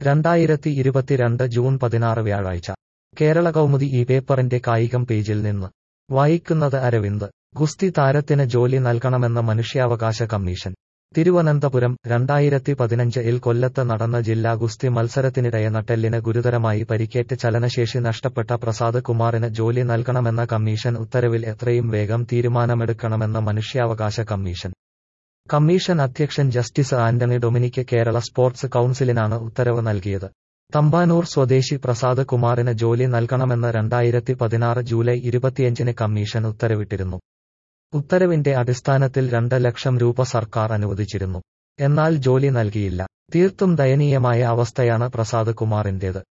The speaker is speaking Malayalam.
രണ്ടായിരത്തി ഇരുപത്തിരണ്ട് ജൂൺ പതിനാറ് വ്യാഴാഴ്ച കേരള കൗമുദി ഈ പേപ്പറിന്റെ കായികം പേജിൽ നിന്ന് വായിക്കുന്നത് അരവിന്ദ് ഗുസ്തി താരത്തിന് ജോലി നൽകണമെന്ന മനുഷ്യാവകാശ കമ്മീഷൻ തിരുവനന്തപുരം രണ്ടായിരത്തി പതിനഞ്ച് ഇൽ കൊല്ലത്ത് നടന്ന ജില്ലാ ഗുസ്തി മത്സരത്തിനിടെ നട്ടെല്ലിന് ഗുരുതരമായി പരിക്കേറ്റ് ചലനശേഷി നഷ്ടപ്പെട്ട പ്രസാദ് കുമാറിന് ജോലി നൽകണമെന്ന കമ്മീഷൻ ഉത്തരവിൽ എത്രയും വേഗം തീരുമാനമെടുക്കണമെന്ന് മനുഷ്യാവകാശ കമ്മീഷൻ കമ്മീഷൻ അധ്യക്ഷൻ ജസ്റ്റിസ് ആന്റണി ഡൊമിനിക്ക് കേരള സ്പോർട്സ് കൌൺസിലിനാണ് ഉത്തരവ് നൽകിയത് തമ്പാനൂർ സ്വദേശി പ്രസാദ് കുമാറിന് ജോലി നൽകണമെന്ന് രണ്ടായിരത്തി പതിനാറ് ജൂലൈ ഇരുപത്തിയഞ്ചിന് കമ്മീഷൻ ഉത്തരവിട്ടിരുന്നു ഉത്തരവിന്റെ അടിസ്ഥാനത്തിൽ രണ്ട് ലക്ഷം രൂപ സർക്കാർ അനുവദിച്ചിരുന്നു എന്നാൽ ജോലി നൽകിയില്ല തീർത്തും ദയനീയമായ അവസ്ഥയാണ് പ്രസാദ് കുമാറിന്റേത്